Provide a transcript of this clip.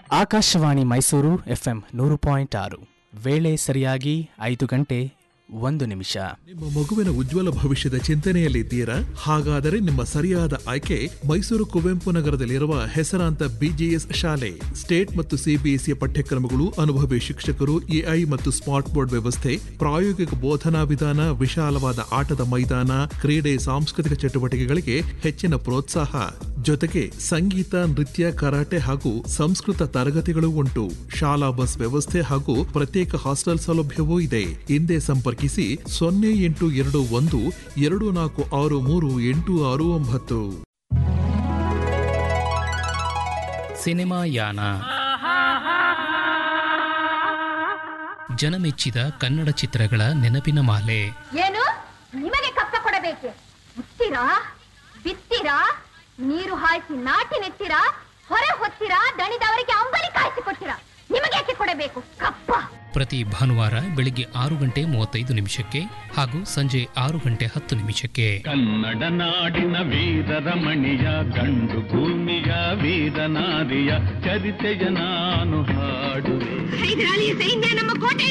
Akashvani Mysuru FM ನೂರು point ಆರು ವೇಳೆ ಸರಿಯಾಗಿ ಐದು ಗಂಟೆ ಒಂದು ನಿಮಿಷ ನಿಮ್ಮ ಮಗುವಿನ ಉಜ್ವಲ ಭವಿಷ್ಯದ ಚಿಂತನೆಯಲ್ಲಿದ್ದೀರಾ ಹಾಗಾದರೆ ನಿಮ್ಮ ಸರಿಯಾದ ಆಯ್ಕೆ ಮೈಸೂರು ಕುವೆಂಪು ನಗರದಲ್ಲಿರುವ ಹೆಸರಾಂತ ಬಿಜಿಎಸ್ ಶಾಲೆ ಸ್ಟೇಟ್ ಮತ್ತು ಸಿಬಿಎಸ್ಇ ಪಠ್ಯಕ್ರಮಗಳು ಅನುಭವಿ ಶಿಕ್ಷಕರು ಎಐ ಮತ್ತು ಸ್ಮಾರ್ಟ್ ಬೋರ್ಡ್ ವ್ಯವಸ್ಥೆ ಪ್ರಾಯೋಗಿಕ ಬೋಧನಾ ವಿಧಾನ ವಿಶಾಲವಾದ ಆಟದ ಮೈದಾನ ಕ್ರೀಡೆ ಸಾಂಸ್ಕೃತಿಕ ಚಟುವಟಿಕೆಗಳಿಗೆ ಹೆಚ್ಚಿನ ಪ್ರೋತ್ಸಾಹ ಜೊತೆಗೆ ಸಂಗೀತ ನೃತ್ಯ ಕರಾಟೆ ಹಾಗೂ ಸಂಸ್ಕೃತ ತರಗತಿಗಳು ಉಂಟು ಶಾಲಾ ಬಸ್ ವ್ಯವಸ್ಥೆ ಹಾಗೂ ಪ್ರತ್ಯೇಕ ಹಾಸ್ಟೆಲ್ ಸೌಲಭ್ಯವೂ ಇದೆ ಹಿಂದೆ ಸಂಪರ್ಕಿಸಿ ಸೊನ್ನೆ ಎಂಟು ಎರಡು ಒಂದು ಎರಡು ನಾಲ್ಕು ಆರು ಮೂರು ಎಂಟು ಆರು ಒಂಬತ್ತು ಸಿನಿಮಾ ಯಾನ ಜನಮೆಚ್ಚಿದ ಕನ್ನಡ ಚಿತ್ರಗಳ ನೆನಪಿನ ಮಾಲೆ ಏನು ನಿಮಗೆ ಕಪ್ಪ ಕೊಡಬೇಕೆ ಉತ್ತೀರಾ ಬಿತ್ತೀರಾ ನೀರು ಹಾಯಿಸಿ ನಾಟಿ ನೆತ್ತೀರಾ ಹೊರೆ ಹೊತ್ತೀರಾ ದಣಿದವರಿಗೆ ಅಂಬಲಿ ಕಾಯಿಸಿ ಕೊಡ್ತೀರಾ ನಿಮಗೇಕೆ ಕೊಡಬೇಕು ಕಪ್ಪ ಪ್ರತಿ ಭಾನುವಾರ ಬೆಳಿಗ್ಗೆ ಆರು ಗಂಟೆ ಮೂವತ್ತೈದು ನಿಮಿಷಕ್ಕೆ ಹಾಗೂ ಸಂಜೆ ಆರು ಗಂಟೆ ಹತ್ತು ನಿಮಿಷಕ್ಕೆ ಕನ್ನಡ ನಾಡಿನ ವೀರರಮಣಿಯ ಗಂಡು ಭೂಮಿಯ ವೀರನಾರಿಯ ಚರಿತೆಯ ನಾನು ಹಾಡುವೆ ಹೈದರಾಲಿಯ ಸೈನ್ಯ ನಮ್ಮ ಕೋಟೆ